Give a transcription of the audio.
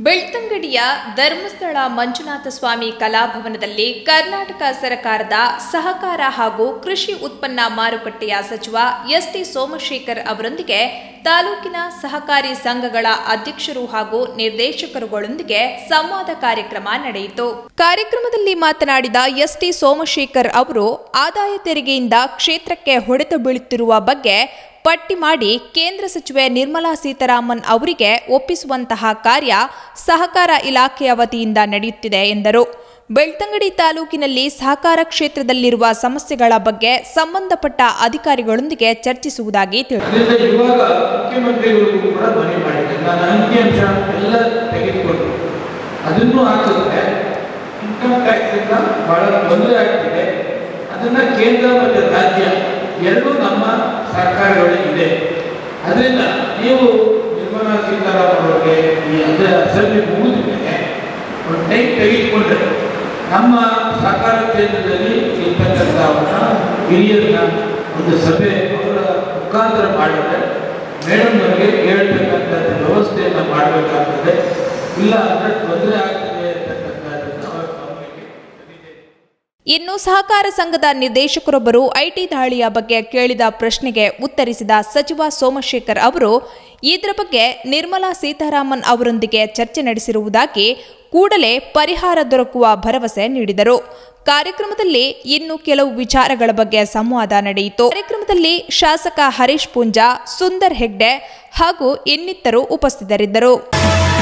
ಬೆಳ್ತಂಗಡಿಯ ಧರ್ಮಸ್ಥಳ ಮಂಜುನಾಥ ಸ್ವಾಮಿ ಕಲಾಭವನದಲ್ಲಿ ಕರ್ನಾಟಕ ಸರ್ಕಾರದ ಸಹಕಾರ ಹಾಗೂ ಕೃಷಿ ಉತ್ಪನ್ನ ಮಾರುಕಟ್ಟೆಯ ಸಚಿವ ಎಸ್ಟಿ ಸೋಮಶೇಖರ್ ಅವರೊಂದಿಗೆ ತಾಲೂಕಿನ ಸಹಕಾರಿ ಸಂಘಗಳ ಅಧ್ಯಕ್ಷರು ಹಾಗೂ ನಿರ್ದೇಶಕರುಗಳೊಂದಿಗೆ ಸಂವಾದ ಕಾರ್ಯಕ್ರಮ ನಡೆಯಿತು ಕಾರ್ಯಕ್ರಮದಲ್ಲಿ ಮಾತನಾಡಿದ ಎಸ್ಟಿ ಸೋಮಶೇಖರ್ ಅವರು ಆದಾಯ ತೆರಿಗೆಯಿಂದ ಕ್ಷೇತ್ರಕ್ಕೆ ಹೊಡೆತ ಬೀಳುತ್ತಿರುವ ಬಗ್ಗೆ ಪಟ್ಟಿ ಮಾಡಿ ಕೇಂದ್ರ ಸಚಿವೆ ನಿರ್ಮಲಾ ಸೀತಾರಾಮನ್ ಅವರಿಗೆ ಒಪ್ಪಿಸುವಂತಹ ಕಾರ್ಯ ಸಹಕಾರ ಇಲಾಖೆಯ ವತಿಯಿಂದ ನಡೆಯುತ್ತಿದೆ ಎಂದರು ಬೆಳ್ತಂಗಡಿ ತಾಲೂಕಿನಲ್ಲಿ ಸಹಕಾರ ಕ್ಷೇತ್ರದಲ್ಲಿರುವ ಸಮಸ್ಯೆಗಳ ಬಗ್ಗೆ ಸಂಬಂಧಪಟ್ಟ ಅಧಿಕಾರಿಗಳೊಂದಿಗೆ ಚರ್ಚಿಸುವುದಾಗಿ ತಿಳಿಸಿದರು ಅದರಿಂದ ಇವಾಗ ಮುಖ್ಯಮಂತ್ರಿಗಳಿಗೂ ಕೂಡ ಮನವಿ ಮಾಡಿದೆ ನಾನು ಅಂಕಿಅಂಶ ಎಲ್ಲ ತೆಗೆದುಕೊಂಡು ಅದನ್ನು ಹಾಕಿದ್ರೆ ಇನ್ಕಮ್ ಟ್ಯಾಕ್ಸಿಂದ ಬಹಳ ತೊಂದರೆ ಆಗ್ತಿದೆ ಅದನ್ನ ಕೇಂದ್ರ ಮತ್ತು ರಾಜ್ಯ ಎರಡೂ ನಮ್ಮ ಸರ್ಕಾರಗಳು ಇದೆ ಅದರಿಂದ ನೀವು ನಿರ್ಮಲಾ ಸೀತಾರಾಮನ್ ಅವರಿಗೆ ಈ ಅದ ಅಸೆಂಬ್ಲಿ ಮುಗಿದ ಮೇಲೆ ಒಂದು ಟೈಮ್ ತೆಗೆದುಕೊಂಡ್ರೆ ನಮ್ಮ ಸಹಕಾರ ಕೇಂದ್ರದಲ್ಲಿ ಇರ್ತಕ್ಕಂಥವನ್ನ ಹಿರಿಯರನ್ನ ಒಂದು ಸಭೆ ಅವರ ಮುಖಾಂತರ ಮಾಡಿದ್ರೆ ಮೇಡಮ್ ಅವರಿಗೆ ಹೇಳ್ತಕ್ಕಂಥದ್ದು ವ್ಯವಸ್ಥೆಯನ್ನು ಮಾಡಬೇಕಾಗ್ತದೆ ಇಲ್ಲ ಅಂದರೆ ತೊಂದರೆ ಆಗ್ತದೆ ಅಂತಕ್ಕಂಥದ್ದನ್ನು ಅವರ ಗಮನಕ್ಕೆ ತಂದಿದ್ದೇನೆ. ಇನ್ನು ಸಹಕಾರ ಸಂಘದ ನಿರ್ದೇಶಕರೊಬ್ಬರು ಐಟಿ ದಾಳಿಯ ಬಗ್ಗೆ ಕೇಳಿದ ಪ್ರಶ್ನೆಗೆ ಉತ್ತರಿಸಿದ ಸಚಿವ ಸೋಮಶೇಖರ್ ಅವರು ಇದರ ಬಗ್ಗೆ ನಿರ್ಮಲಾ ಸೀತಾರಾಮನ್ ಅವರೊಂದಿಗೆ ಚರ್ಚೆ ನಡೆಸಿರುವುದಾಗಿ ಕೂಡಲೇ ಪರಿಹಾರ ದೊರಕುವ ಭರವಸೆ ನೀಡಿದರು ಕಾರ್ಯಕ್ರಮದಲ್ಲಿ ಇನ್ನು ಕೆಲವು ವಿಚಾರಗಳ ಬಗ್ಗೆ ಸಂವಾದ ನಡೆಯಿತು ಕಾರ್ಯಕ್ರಮದಲ್ಲಿ ಶಾಸಕ ಹರೀಶ್ ಪೂಂಜಾ ಸುಂದರ್ ಹೆಗ್ಡೆ ಹಾಗೂ ಇನ್ನಿತರು ಉಪಸ್ಥಿತರಿದ್ದರು